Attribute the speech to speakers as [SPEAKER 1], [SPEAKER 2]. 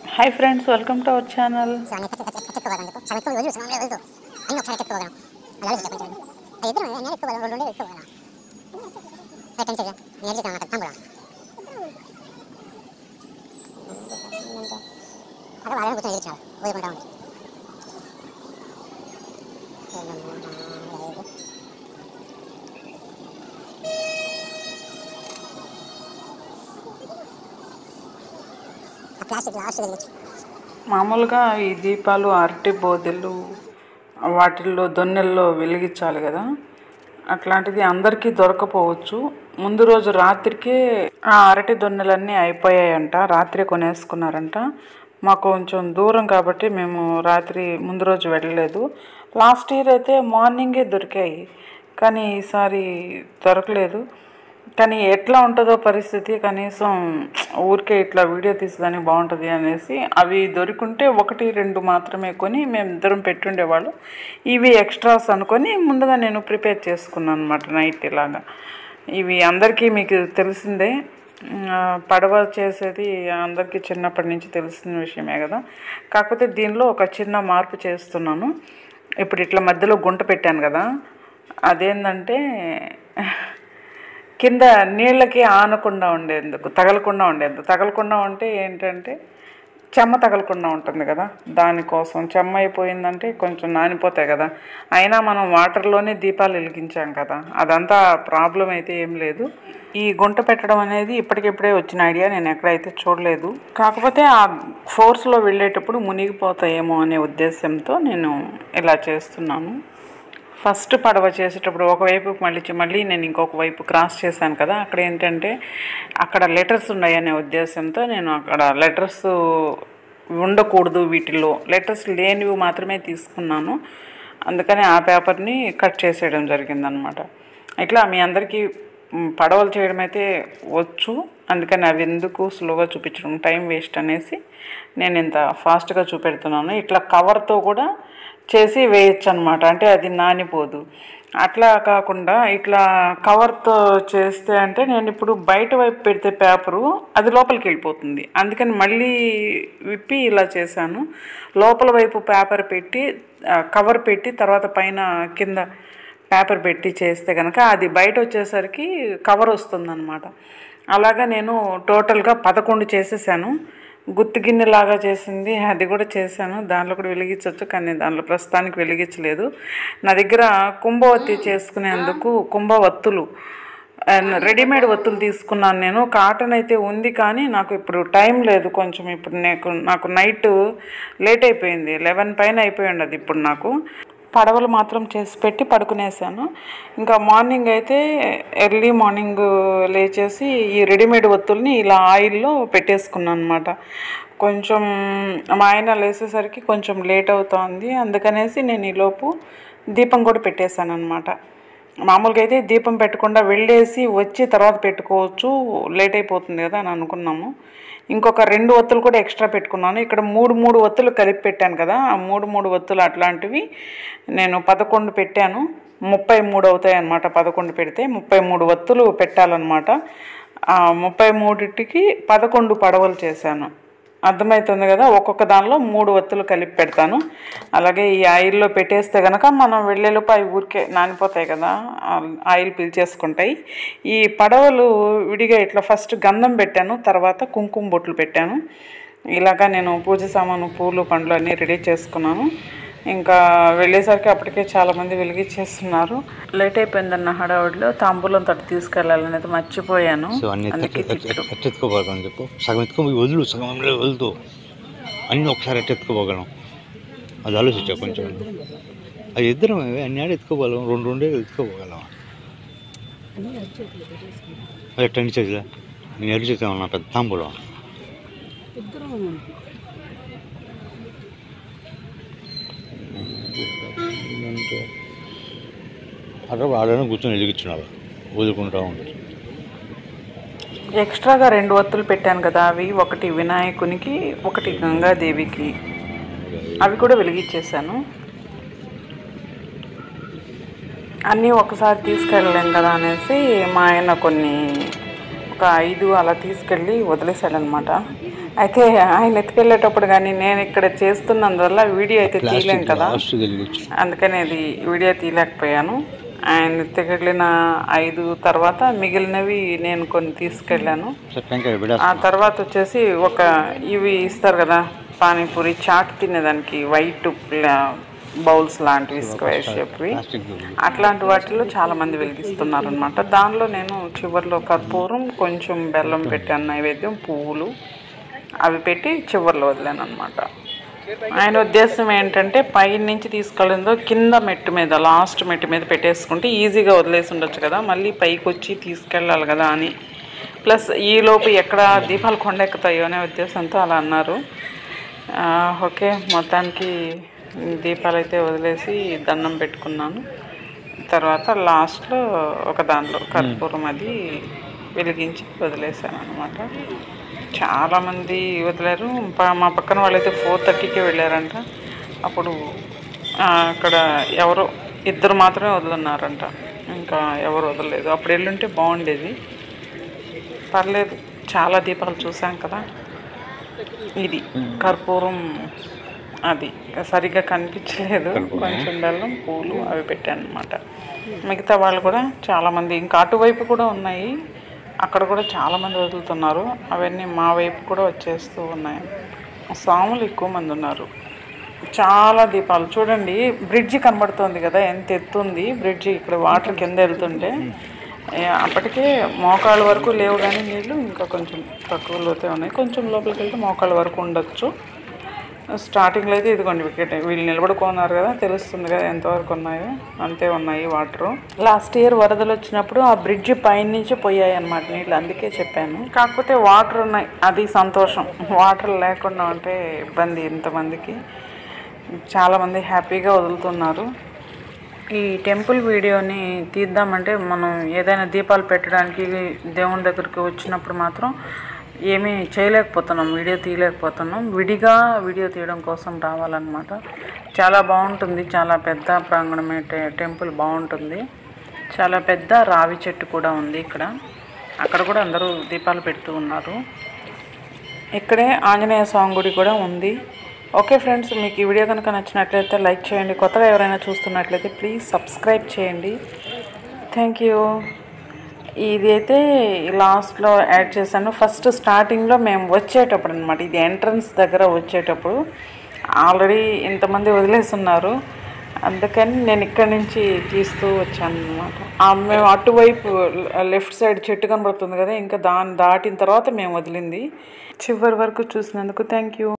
[SPEAKER 1] hi friends welcome to our channel
[SPEAKER 2] అన్ని ఎత్తుకోగలను సగం ఎత్తుకో వదిలి సగం వదిలి అన్ని ఒకసారి ఎత్తుకోగలను అలా చెప్పండి అది ఇద్దరు నేను ఎత్తుకోగలను రెండు ఉండే ఎత్తుకోగలను టెన్షన్ నేను చేస్తాను అక్కడ తమ్ముడు అక్కడ వాళ్ళని కూర్చొని ఇచ్చాడు పోయకుండా ఉంది ఆ ప్లాస్టిక్ లాస్ట్ వెళ్ళచ్చు
[SPEAKER 1] మామూలుగా ఈ దీపాలు అరటి బోదెలు వాటిల్లో దొన్నెల్లో వెలిగించాలి కదా అట్లాంటిది అందరికీ దొరకపోవచ్చు ముందు రోజు రాత్రికే ఆ అరటి దొన్నెలన్నీ అయిపోయాయంట రాత్రి కొనేసుకున్నారంట మాకు కొంచెం దూరం కాబట్టి మేము రాత్రి ముందు రోజు వెళ్ళలేదు లాస్ట్ ఇయర్ అయితే మార్నింగే దొరికాయి కానీ ఈసారి దొరకలేదు కానీ ఎట్లా ఉంటుందో పరిస్థితి కనీసం ఊరికే ఇట్లా వీడియో తీసేదానికి బాగుంటుంది అనేసి అవి దొరికింటే ఒకటి రెండు మాత్రమే కొని మేము ఇద్దరం పెట్టుండేవాళ్ళు ఇవి ఎక్స్ట్రాస్ అనుకొని ముందుగా నేను ప్రిపేర్ చేసుకున్నాను అనమాట నైట్ ఇలాగా ఇవి అందరికీ మీకు తెలిసిందే ఆ, పడవ చేసేది అందరికీ చిన్నప్పటి నుంచి తెలిసిన విషయమే కదా కాకపోతే దీనిలో ఒక చిన్న మార్పు చేస్తున్నాను ఇప్పుడు ఇట్లా మధ్యలో గుంట పెట్టాను కదా అదేంటంటే కింద నీళ్ళకి ఆనకుండా ఉండేందుకు తగలకుండా ఉండేందుకు తగలకుండా ఉంటే ఏంటంటే చెమ్మ తగలకుండా ఉంటుంది కదా దానికోసం చెమ్మ అయిపోయిందంటే కొంచెం నానిపోతాయి కదా అయినా మనం వాటర్లోనే దీపాలు వెలిగించాం కదా అదంతా ప్రాబ్లం అయితే ఏం లేదు ఈ గుంట పెట్టడం అనేది ఇప్పటికిప్పుడే వచ్చిన ఐడియా నేను ఎక్కడైతే చూడలేదు కాకపోతే ఆ ఫోర్స్లో వెళ్ళేటప్పుడు మునిగిపోతాయేమో అనే ఉద్దేశంతో నేను ఇలా చేస్తున్నాను ఫస్ట్ పడవ చేసేటప్పుడు ఒకవైపు మళ్ళీ మళ్ళీ నేను ఇంకొక వైపు క్రాస్ చేశాను కదా అక్కడ ఏంటంటే అక్కడ లెటర్స్ ఉన్నాయనే ఉద్దేశంతో నేను అక్కడ లెటర్స్ ఉండకూడదు వీటిల్లో లెటర్స్ లేనివి మాత్రమే తీసుకున్నాను అందుకని ఆ పేపర్ని కట్ చేసేయడం జరిగిందనమాట ఇట్లా మీ అందరికీ మ్, పడవలు చేయడం అయితే వచ్చు అందుకని అవి ఎందుకు స్లోగా చూపించడం టైం వేస్ట్ అనేసి నేను ఇంత ఫాస్ట్గా చూపెడుతున్నాను ఇట్లా కవర్తో కూడా చేసి వేయచ్చు అనమాట అంటే అది నానిపోదు అట్లా కాకుండా ఇట్లా కవర్తో చేస్తే అంటే నేను ఇప్పుడు బయట వైపు పెడితే పేపరు అది లోపలికి వెళ్ళిపోతుంది అందుకని మళ్ళీ విప్పి ఇలా చేశాను లోపల వైపు పేపర్ పెట్టి ఆ, కవర్ పెట్టి తర్వాత పైన కింద పేపర్ పెట్టి చేస్తే కనుక అది బయట వచ్చేసరికి కవర్ వస్తుందన్నమాట అలాగా నేను టోటల్గా పదకొండు చేసేసాను గుత్తి గిన్నెలాగా చేసింది అది కూడా చేశాను దాంట్లో కూడా వెలిగించవచ్చు కానీ దాంట్లో ప్రస్తుతానికి వెలిగించలేదు నా దగ్గర కుంభవత్తి చేసుకునేందుకు కుంభవత్తులు అండ్ రెడీమేడ్ ఒత్తులు తీసుకున్నాను నేను కాటన్ అయితే ఉంది కానీ నాకు ఇప్పుడు టైం లేదు కొంచెం ఇప్పుడు నాకు నాకు నైట్ లేట్ అయిపోయింది లెవెన్ పైన అయిపోయి ఉండదు ఇప్పుడు నాకు పడవలు మాత్రం చేసి పెట్టి పడుకునేసాను ఇంకా మార్నింగ్ అయితే ఎర్లీ మార్నింగ్ లేచేసి ఈ రెడీమేడ్ ఒత్తుల్ని ఇలా ఆయిల్లో పెట్టేసుకున్నాను అనమాట కొంచెం మా ఆయన లేసేసరికి కొంచెం లేట్ అవుతోంది అందుకనేసి నేను ఈలోపు దీపం కూడా పెట్టేశాను అనమాట మామూలుగా అయితే దీపం పెట్టకుండా వెళ్ళేసి వచ్చి తర్వాత పెట్టుకోవచ్చు లేట్ అయిపోతుంది కదా అని అనుకున్నాము ఇంకొక రెండు ఒత్తులు కూడా ఎక్స్ట్రా పెట్టుకున్నాను ఇక్కడ మూడు మూడు ఒత్తులు కలిపి పెట్టాను కదా ఆ మూడు మూడు ఒత్తులు అట్లాంటివి నేను పదకొండు పెట్టాను ముప్పై మూడు అవుతాయి అన్నమాట పదకొండు పెడితే ముప్పై మూడు ఒత్తులు పెట్టాలన్నమాట ఆ ముప్పై మూడిటికి పదకొండు పడవలు చేశాను అర్థమవుతుంది కదా ఒక్కొక్క దానిలో మూడు ఒత్తులు కలిపి పెడతాను అలాగే ఈ ఆయిల్లో పెట్టేస్తే కనుక మనం వెళ్ళేలోపు అవి ఊరికే నానిపోతాయి కదా ఆ ఆయిల్ పీల్చేసుకుంటాయి ఈ పడవలు విడిగా ఇట్లా ఫస్ట్ గంధం పెట్టాను తర్వాత కుంకుమ బొట్లు పెట్టాను ఇలాగా నేను పూజ సామాను పూలు పండ్లు అన్నీ రెడీ చేసుకున్నాను ఇంకా వెళ్ళేసరికి అప్పటికే చాలామంది వెలిగించేస్తున్నారు లేట్ అయిపోయిందన్న హడావుడిలో తాంబూలం తట్టు తీసుకెళ్ళాలనేది మర్చిపోయాను
[SPEAKER 3] సో అన్ని
[SPEAKER 1] అందుకే
[SPEAKER 3] ఎత్తుకో
[SPEAKER 1] తిట్టు
[SPEAKER 3] ఎట్ట ఎత్తుకోపోగలం చెప్పు సగం ఎత్తుకోపోయి వదులు సగం అందులో వదులుతూ అన్నీ ఒకసారి ఎట్ట ఎత్తుకోపోగలం అది ఆలోచించా కొంచెం అది ఇద్దరం అన్ని ఆడ ఎత్తుకోపోగలం రెండు రెండే ఎత్తుకోపోగలం అది ఎట్ట అన్ని చేతిలో నేను ఎరు చేద్దాం నా పెద్ద తాంబూలం అక్కడ ఆడనే కూర్చొని వెలిగించున్నారు వదులుకుంటా ఉంటుంది
[SPEAKER 1] ఎక్స్ట్రాగా రెండు ఒత్తులు పెట్టాను కదా అవి ఒకటి వినాయకునికి ఒకటి గంగాదేవికి అవి కూడా వెలిగించేసాను అన్నీ ఒకసారి తీసుకెళ్ళలేం కదా అనేసి మా ఆయన కొన్ని ఒక ఐదు అలా తీసుకెళ్ళి వదిలేశాడనమాట అయితే ఆయన ఎత్తుకెళ్ళేటప్పుడు కానీ నేను ఇక్కడ చేస్తున్నందువల్ల వీడియో అయితే తీయలేం
[SPEAKER 3] ప్లాస్టిక్
[SPEAKER 1] కదా
[SPEAKER 3] లాస్ట్ వెలిగించు
[SPEAKER 1] అందుకని అది వీడియో తీయలేకపోయాను ఆయన ఎత్తుకెళ్ళిన ఐదు తర్వాత మిగిలినవి నేను కొన్ని తీసుకెళ్ళాను
[SPEAKER 3] సార్ టెంకాయ బిడా
[SPEAKER 1] ఆ తర్వాత వచ్చేసి ఒక ఇవి ఇస్తారు కదా పానీపూరి చాట్ తినేదానికి వైట్ బౌల్స్ లాంటివి స్క్వేర్ షేప్వి
[SPEAKER 3] ప్లాస్టిక్
[SPEAKER 1] అట్లాంటి వాటిలో చాలా మంది వెలిగిస్తున్నారు అనమాట దానిలో నేను చివరిలో కర్పూరం కొంచెం బెల్లం పెట్టాను నైవేద్యం పువ్వులు అవి పెట్టి చివరిలో వదిలాను అనమాట ఆయన ఉద్దేశం ఏంటంటే పై నుంచి తీసుకెళ్ళిందో కింద మెట్టు మీద లాస్ట్ మెట్టు మీద పెట్టేసుకుంటే ఈజీగా వదిలేసి ఉండొచ్చు కదా మళ్ళీ పైకి వచ్చి తీసుకెళ్ళాలి కదా అని ప్లస్ ఈలోపు ఎక్కడ దీపాలు కొండెక్కుతాయో అనే ఉద్దేశంతో అలా అన్నారు ఆ, ఓకే మొత్తానికి దీపాలు అయితే వదిలేసి దండం పెట్టుకున్నాను తర్వాత లాస్ట్లో ఒక దాంట్లో కర్పూరం అది వెలిగించి వదిలేసాను అనమాట చాలామంది వదిలేరు ప- మా పక్కన వాళ్ళైతే ఫోర్ థర్టీకే వెళ్ళారంట అప్పుడు ఆ, అక్కడ ఎవరో ఇద్దరు మాత్రమే వదులున్నారంట ఇంకా ఎవరు వదలలేదు అప్పుడు వెళ్ళుంటే బాగుండేది పర్లేదు చాలా దీపాలు చూసాం కదా ఇది కర్పూరం అది సరిగ్గా కనిపించలేదు కొంచెం బెల్లం పూలు అవి పెట్టాను అనమాట మిగతా వాళ్ళు కూడా చాలామంది ఇంకా అటువైపు కూడా ఉన్నాయి అక్కడ కూడా చాలామంది వదులుతున్నారు అవన్నీ మా వైపు కూడా వచ్చేస్తూ ఉన్నాయి స్వాములు ఎక్కువ మంది ఉన్నారు చాలా దీపాలు చూడండి బ్రిడ్జి కనబడుతుంది కదా ఎంత ఎత్తుంది బ్రిడ్జి ఇక్కడ వాటర్ కింద వెళ్తుంటే ఏ, అప్పటికే మోకాళ్ళ వరకు లేవు కానీ నీళ్ళు ఇంకా కొంచెం తక్కువ లోతే ఉన్నాయి కొంచెం లోపలికి వెళ్తే మోకాళ్ళ వరకు ఉండొచ్చు స్టార్టింగ్లో అయితే ఇదిగోండి వికెట్ వీళ్ళు నిలబడుకున్నారు కదా తెలుస్తుంది కదా ఎంతవరకు ఉన్నాయో అంతే ఉన్నాయి వాటర్ లాస్ట్ ఇయర్ వరదలు వచ్చినప్పుడు ఆ బ్రిడ్జ్ పైన నుంచి పోయాయి అన్నమాట నీళ్ళు అందుకే చెప్పాను కాకపోతే వాటర్ ఉన్నాయి అది సంతోషం వాటర్ లేకుండా ఉంటే ఇబ్బంది ఇంతమందికి చాలామంది హ్యాపీగా వదులుతున్నారు ఈ టెంపుల్ వీడియోని తీద్దామంటే మనం ఏదైనా దీపాలు పెట్టడానికి దేవుని దగ్గరికి వచ్చినప్పుడు మాత్రం ఏమీ చేయలేకపోతున్నాం వీడియో తీయలేకపోతున్నాం విడిగా వీడియో తీయడం కోసం రావాలన్నమాట చాలా బాగుంటుంది చాలా పెద్ద ప్రాంగణమే టె- టెంపుల్ బాగుంటుంది చాలా పెద్ద రావి చెట్టు కూడా ఉంది ఇక్కడ అక్కడ కూడా అందరూ దీపాలు పెడుతూ ఉన్నారు ఇక్కడే ఆంజనేయ స్వామి గుడి కూడా ఉంది ఓకే ఫ్రెండ్స్ మీకు ఈ వీడియో కనుక నచ్చినట్లయితే లైక్ చేయండి కొత్తగా ఎవరైనా చూస్తున్నట్లయితే ప్లీజ్ సబ్స్క్రైబ్ చేయండి థ్యాంక్ యూ ఇది అయితే లాస్ట్లో యాడ్ చేశాను ఫస్ట్ స్టార్టింగ్లో మేము వచ్చేటప్పుడు అనమాట ఇది ఎంట్రన్స్ దగ్గర వచ్చేటప్పుడు ఆల్రెడీ ఇంతమంది వదిలేస్తున్నారు అందుకని నేను ఇక్కడి నుంచి తీస్తూ వచ్చాను అనమాట మేము అటువైపు లెఫ్ట్ సైడ్ చెట్టు కనబడుతుంది కదా ఇంకా దాన్ని దాటిన తర్వాత మేము వదిలింది చివరి వరకు చూసినందుకు థ్యాంక్ యూ